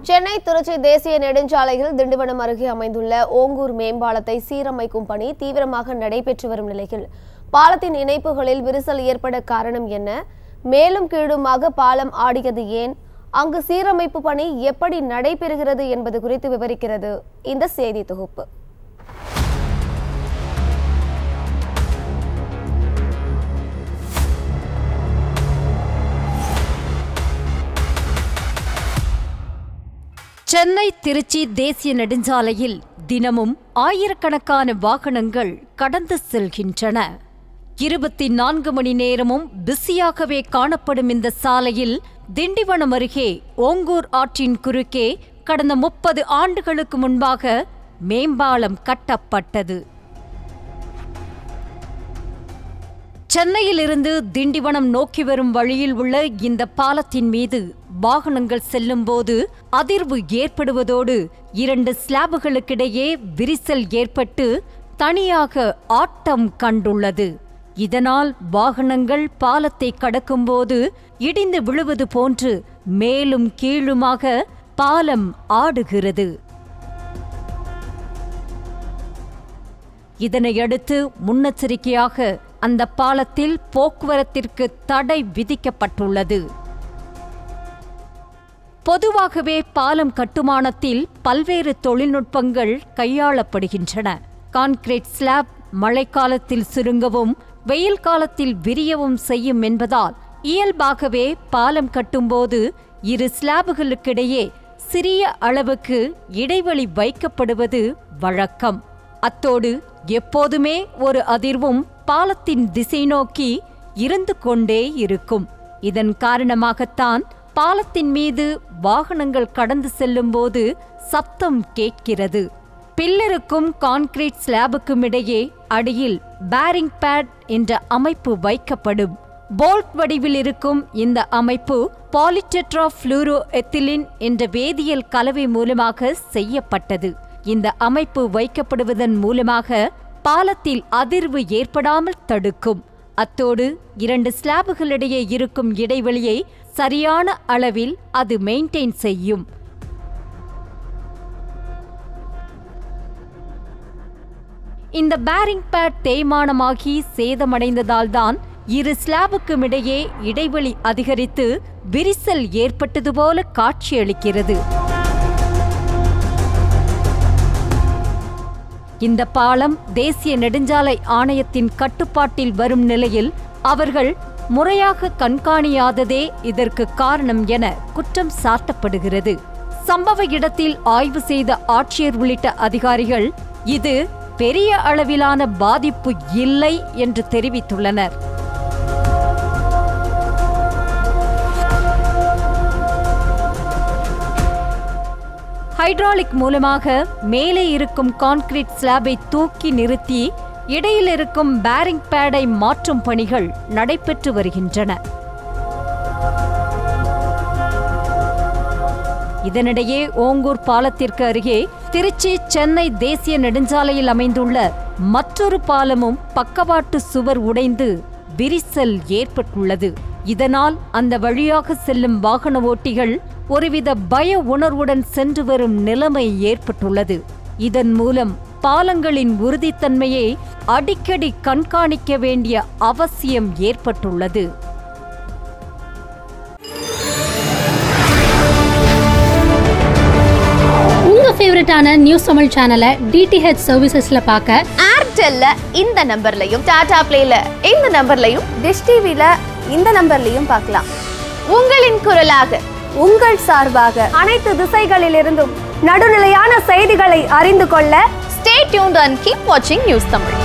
சென்னை திருச்சி தேசிய நெடுஞ்சாலையில் திண்டிவனம் அருகே அமைந்துள்ள ஓங்கூர் மேம்பாலத்தை சீரமைக்கும் பணி தீவிரமாக நடைபெற்று வரும் நிலையில் பாலத்தின் இணைப்புகளில் விரிசல் ஏற்பட காரணம் என்ன மேலும் கீழுமாக பாலம் ஆடியது ஏன் அங்கு சீரமைப்பு பணி எப்படி நடைபெறுகிறது என்பது குறித்து விவரிக்கிறது இந்த செய்தி தொகுப்பு சென்னை திருச்சி தேசிய நெடுஞ்சாலையில் தினமும் ஆயிரக்கணக்கான வாகனங்கள் கடந்து செல்கின்றன இருபத்தி நான்கு மணி நேரமும் பிஸியாகவே காணப்படும் இந்த சாலையில் திண்டிவனம் அருகே ஓங்கூர் ஆற்றின் குறுக்கே கடந்த முப்பது ஆண்டுகளுக்கு முன்பாக மேம்பாலம் கட்டப்பட்டது சென்னையிலிருந்து திண்டிவனம் நோக்கி வரும் வழியில் உள்ள இந்த பாலத்தின் மீது வாகனங்கள் செல்லும்போது அதிர்வு ஏற்படுவதோடு இரண்டு ஸ்லாபுகளுக்கிடையே விரிசல் ஏற்பட்டு தனியாக ஆட்டம் கண்டுள்ளது இதனால் வாகனங்கள் பாலத்தை கடக்கும்போது இடிந்து விழுவது போன்று மேலும் கீழுமாக பாலம் ஆடுகிறது இதனையடுத்து முன்னெச்சரிக்கையாக அந்த பாலத்தில் போக்குவரத்திற்கு தடை விதிக்கப்பட்டுள்ளது பொதுவாகவே பாலம் கட்டுமானத்தில் பல்வேறு தொழில்நுட்பங்கள் கையாளப்படுகின்றன கான்கிரீட் ஸ்லாப் மழைக்காலத்தில் சுருங்கவும் வெயில் காலத்தில் விரியவும் செய்யும் என்பதால் இயல்பாகவே பாலம் கட்டும்போது இரு ஸ்லாபுகளுக்கிடையே சிறிய அளவுக்கு இடைவெளி வைக்கப்படுவது வழக்கம் அத்தோடு எப்போதுமே ஒரு அதிர்வும் பாலத்தின் திசை நோக்கி இருந்து கொண்டே இருக்கும் இதன் காரணமாகத்தான் பாலத்தின் மீது வாகனங்கள் கடந்து செல்லும்போது சப்தம் கேட்கிறது பில்லருக்கும் கான்கிரீட் ஸ்லாபுக்கும் இடையே அடியில் பேரிங் பேட் என்ற அமைப்பு வைக்கப்படும் போல்ட் வடிவில் இருக்கும் இந்த அமைப்பு பாலிடெட்ரா ஃப்ளூரோ எத்திலின் என்ற வேதியியல் கலவை மூலமாக செய்யப்பட்டது இந்த அமைப்பு வைக்கப்படுவதன் மூலமாக பாலத்தில் அதிர்வு ஏற்படாமல் தடுக்கும் அத்தோடு இரண்டு ஸ்லாபுகளிடையே இருக்கும் இடைவெளியை சரியான அளவில் அது மெயின்டைன் செய்யும் இந்த பேரிங் பேட் தேய்மானமாகி சேதமடைந்ததால்தான் இரு ஸ்லாபுக்கும் இடையே இடைவெளி அதிகரித்து விரிசல் ஏற்பட்டது போல காட்சியளிக்கிறது இந்த பாலம் தேசிய நெடுஞ்சாலை ஆணையத்தின் கட்டுப்பாட்டில் வரும் நிலையில் அவர்கள் முறையாக கண்காணியாததே இதற்கு காரணம் என குற்றம் சாட்டப்படுகிறது சம்பவ இடத்தில் ஆய்வு செய்த ஆட்சியர் உள்ளிட்ட அதிகாரிகள் இது பெரிய அளவிலான பாதிப்பு இல்லை என்று தெரிவித்துள்ளனர் ஹைட்ராலிக் மூலமாக மேலே இருக்கும் கான்கிரீட் ஸ்லாபை தூக்கி நிறுத்தி இடையில் இருக்கும் பேரிங் பேடை மாற்றும் பணிகள் நடைபெற்று வருகின்றன இதனிடையே ஓங்கூர் பாலத்திற்கு அருகே திருச்சி சென்னை தேசிய நெடுஞ்சாலையில் அமைந்துள்ள மற்றொரு பாலமும் பக்கவாட்டு சுவர் உடைந்து விரிசல் ஏற்பட்டுள்ளது இதனால் அந்த வழியாக செல்லும் வாகன ஓட்டிகள் ஒருவித பய உணர்வுடன் சென்று வரும் நிலைமை ஏற்பட்டுள்ளது இதன் மூலம் பாலங்களின் உறுதித்தன்மையை அடிக்கடி கண்காணிக்க வேண்டிய அவசியம் ஏற்பட்டுள்ளது உங்க ஃபேவரட்டான நியூஸ் தமிழ் சேனலை டிடிஹெச் சர்வீசஸ்ல பார்க்க ஏர்டெல்ல இந்த நம்பர்லையும் டாடா பிளேல இந்த நம்பர்லையும் டிஷ் டிவில இந்த நம்பர்லையும் பார்க்கலாம் உங்களின் குரலாக உங்கள் சார்பாக அனைத்து திசைகளிலிருந்தும் நடுநிலையான செய்திகளை அறிந்து கொள்ள ஸ்டே டியூன்ட் அண்ட் கீப் வாட்சிங் நியூஸ் தமிழ்